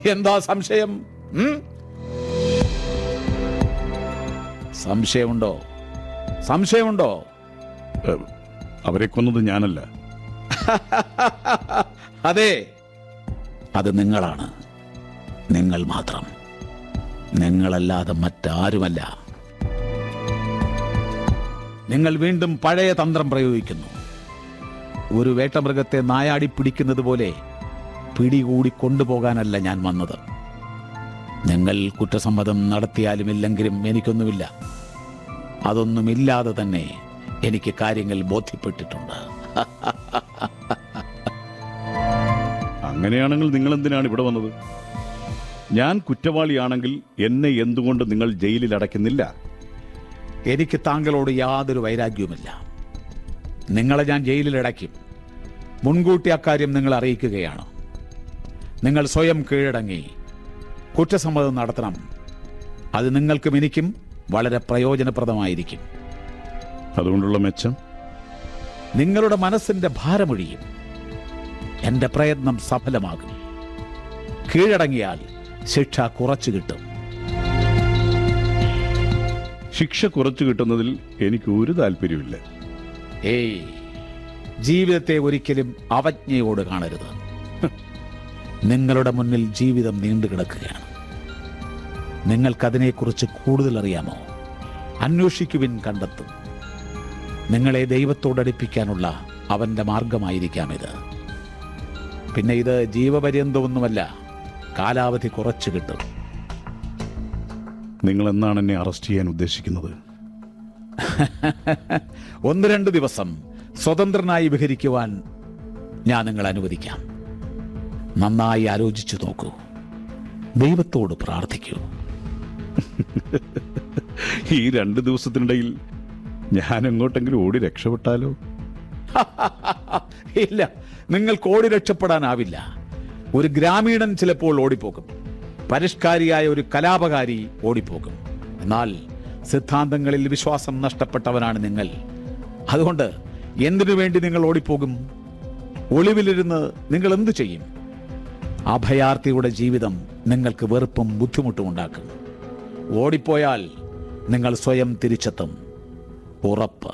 എന്താ സംശയം ഉം? സംശയമുണ്ടോ സംശയമുണ്ടോ ഏ, അവരെ കൊന്നത് ഞാനല്ല അതെ അത് നിങ്ങളാണ് നിങ്ങൾ മാത്രം നിങ്ങളല്ലാതെ മറ്റാരുമല്ല നിങ്ങൾ വീണ്ടും പഴയ തന്ത്രം പ്രയോഗിക്കുന്നു ഒരു വേട്ടമൃഗത്തെ നായാടി പിടിക്കുന്നത് പോലെ പിടികൂടി കൊണ്ടുപോകാനല്ല ഞാൻ വന്നത് നിങ്ങൾ കുറ്റസമ്മതം നടത്തിയാലും ഇല്ലെങ്കിലും എനിക്കൊന്നുമില്ല അതൊന്നുമില്ലാതെ തന്നെ എനിക്ക് കാര്യങ്ങൾ ബോധ്യപ്പെട്ടിട്ടുണ്ട് അങ്ങനെയാണെങ്കിൽ നിങ്ങൾ എന്തിനാണ് ഇവിടെ വന്നത് ഞാൻ കുറ്റവാളിയാണെങ്കിൽ എന്നെ എന്തുകൊണ്ട് നിങ്ങൾ ജയിലിൽ അടയ്ക്കുന്നില്ല എനിക്ക് താങ്കളോട് യാതൊരു വൈരാഗ്യവുമില്ല നിങ്ങളെ ഞാൻ ജയിലിൽ അടയ്ക്കും മുൻകൂട്ടി അക്കാര്യം നിങ്ങൾ അറിയിക്കുകയാണ് നിങ്ങൾ സ്വയം കീഴടങ്ങി കുറ്റസമ്മതം നടത്തണം അത് നിങ്ങൾക്കും എനിക്കും വളരെ പ്രയോജനപ്രദമായിരിക്കും അതുകൊണ്ടുള്ള മെച്ചം നിങ്ങളുടെ മനസ്സിന്റെ ഭാരമൊഴിയും എന്റെ പ്രയത്നം സഫലമാകും കീഴടങ്ങിയാൽ ശിക്ഷ കുറച്ചു കിട്ടും ശിക്ഷ കുറച്ചു കിട്ടുന്നതിൽ എനിക്ക് ഒരു താല്പര്യമില്ല ഏയ് ജീവിതത്തെ ഒരിക്കലും അവജ്ഞയോട് കാണരുത് നിങ്ങളുടെ മുന്നിൽ ജീവിതം നീണ്ടു കിടക്കുകയാണ് നിങ്ങൾക്കതിനെക്കുറിച്ച് കൂടുതൽ അറിയാമോ അന്വേഷിക്കുവിൻ കണ്ടെത്തും നിങ്ങളെ ദൈവത്തോടടുപ്പിക്കാനുള്ള അവന്റെ മാർഗമായിരിക്കാം ഇത് പിന്നെ ഇത് ജീവപര്യന്തമൊന്നുമല്ല കാലാവധി കുറച്ചു കിട്ടും നിങ്ങൾ എന്നാണ് എന്നെ അറസ്റ്റ് ചെയ്യാൻ ഉദ്ദേശിക്കുന്നത് ഒന്ന് രണ്ട് ദിവസം സ്വതന്ത്രനായി വിഹരിക്കുവാൻ ഞാൻ നിങ്ങളെ അനുവദിക്കാം നന്നായി ആലോചിച്ചു നോക്കൂ ദൈവത്തോട് പ്രാർത്ഥിക്കൂ ഈ രണ്ട് ദിവസത്തിനിടയിൽ ഞാൻ എങ്ങോട്ടെങ്കിലും ഓടി രക്ഷപ്പെട്ടാലോ ഇല്ല നിങ്ങൾക്ക് ഓടി രക്ഷപ്പെടാനാവില്ല ഒരു ഗ്രാമീണൻ ചിലപ്പോൾ ഓടിപ്പോകും പരിഷ്കാരിയായ ഒരു കലാപകാരി ഓടിപ്പോകും എന്നാൽ സിദ്ധാന്തങ്ങളിൽ വിശ്വാസം നഷ്ടപ്പെട്ടവനാണ് നിങ്ങൾ അതുകൊണ്ട് എന്തിനു വേണ്ടി നിങ്ങൾ ഓടിപ്പോകും ഒളിവിലിരുന്ന് നിങ്ങൾ എന്തു ചെയ്യും അഭയാർത്ഥിയുടെ ജീവിതം നിങ്ങൾക്ക് വെറുപ്പും ബുദ്ധിമുട്ടും ഉണ്ടാക്കും ഓടിപ്പോയാൽ നിങ്ങൾ സ്വയം തിരിച്ചെത്തും ഉറപ്പ്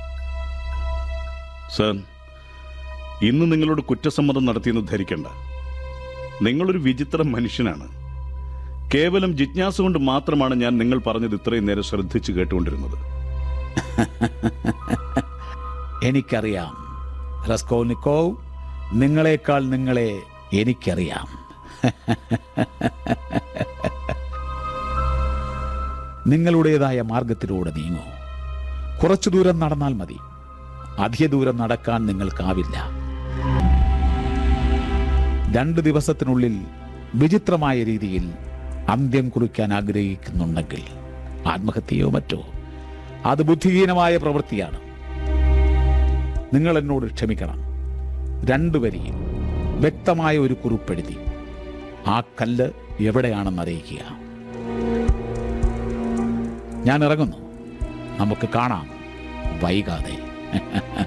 സർ ഇന്ന് നിങ്ങളോട് കുറ്റസമ്മതം നടത്തിയെന്ന് ധരിക്കണ്ട നിങ്ങളൊരു വിചിത്ര മനുഷ്യനാണ് കേവലം ജിജ്ഞാസ കൊണ്ട് മാത്രമാണ് ഞാൻ നിങ്ങൾ പറഞ്ഞത് ഇത്രയും നേരം ശ്രദ്ധിച്ചു കേട്ടുകൊണ്ടിരുന്നത് എനിക്കറിയാം റസ്കോനിക്കോവ് നിങ്ങളെക്കാൾ നിങ്ങളെ എനിക്കറിയാം നിങ്ങളുടേതായ മാർഗത്തിലൂടെ നീങ്ങൂ കുറച്ചു ദൂരം നടന്നാൽ മതി അധിക ദൂരം നടക്കാൻ നിങ്ങൾക്കാവില്ല രണ്ട് ദിവസത്തിനുള്ളിൽ വിചിത്രമായ രീതിയിൽ അന്ത്യം കുറിക്കാൻ ആഗ്രഹിക്കുന്നുണ്ടെങ്കിൽ ആത്മഹത്യയോ മറ്റോ അത് ബുദ്ധിഹീനമായ പ്രവൃത്തിയാണ് നിങ്ങൾ എന്നോട് ക്ഷമിക്കണം രണ്ടു വരിയിൽ വ്യക്തമായ ഒരു കുറിപ്പെഴുതി ആ കല്ല് എവിടെയാണെന്ന് അറിയിക്കുക ഞാൻ ഇറങ്ങുന്നു നമുക്ക് കാണാം വൈകാതെ